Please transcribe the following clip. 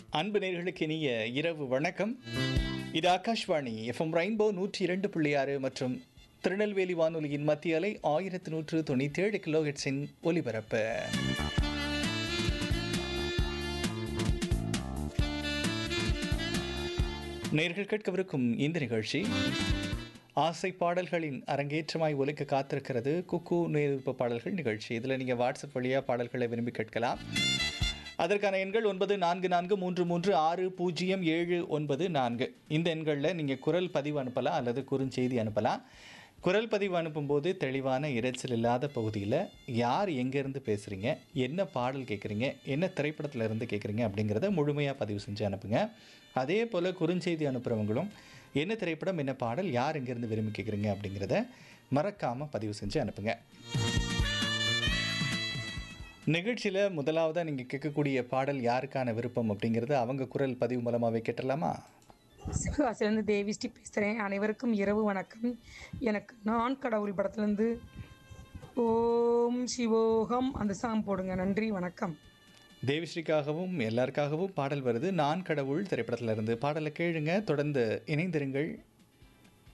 அன்பு நேர்களுக்கு இனிய இரவு வணக்கம் இது ஆகாஷ்வாணி எஃப்எம் ரெயின்போ நூற்றி இரண்டு புள்ளி ஆறு மற்றும் திருநெல்வேலி வானொலியின் மத்திய அலை ஆயிரத்து நூற்று தொண்ணூற்றி ஏழு கிலோஹெட்ஸின் ஒலிபரப்பு நேர்கள் கேட்கவிருக்கும் இந்த நிகழ்ச்சி ஆசை பாடல்களின் அரங்கேற்றமாய் ஒலிக்க காத்திருக்கிறது குக்கு நேர்ப்பு பாடல்கள் நிகழ்ச்சி இதில் நீங்கள் வாட்ஸ்அப் வழியாக பாடல்களை விரும்பி கேட்கலாம் அதற்கான எண்கள் ஒன்பது நான்கு நான்கு மூன்று மூன்று ஆறு பூஜ்ஜியம் ஏழு ஒன்பது நான்கு இந்த எண்களில் நீங்கள் குரல் பதிவு அனுப்பலாம் அல்லது குறுஞ்செய்தி அனுப்பலாம் குரல் பதிவு அனுப்பும்போது தெளிவான இரைச்சல் இல்லாத பகுதியில் யார் எங்கேருந்து பேசுகிறீங்க என்ன பாடல் கேட்குறீங்க என்ன திரைப்படத்தில் இருந்து கேட்குறீங்க அப்படிங்கிறத முழுமையாக பதிவு செஞ்சு அனுப்புங்க அதே போல் குறுஞ்செய்தி அனுப்புகிறவங்களும் என்ன திரைப்படம் என்ன பாடல் யார் எங்கேருந்து விரும்பி கேட்குறீங்க அப்படிங்கிறத மறக்காமல் பதிவு செஞ்சு அனுப்புங்க நிகழ்ச்சியில் முதலாவதாக நீங்கள் கேட்கக்கூடிய பாடல் யாருக்கான விருப்பம் அப்படிங்கிறத அவங்க குரல் பதிவு மூலமாகவே கேட்டலாமா சிவகாசிலேருந்து தேவிஸ்ரீ பேசுகிறேன் அனைவருக்கும் இரவு வணக்கம் எனக்கு நான் கடவுள் படத்துலேருந்து ஓம் சிவோகம் அந்த சாங் போடுங்க நன்றி வணக்கம் தேவிஸ்ரீக்காகவும் எல்லாருக்காகவும் பாடல் வருது நான் கடவுள் திரைப்படத்தில் இருந்து பாடலை கேளுங்க தொடர்ந்து இணைந்திருங்கள்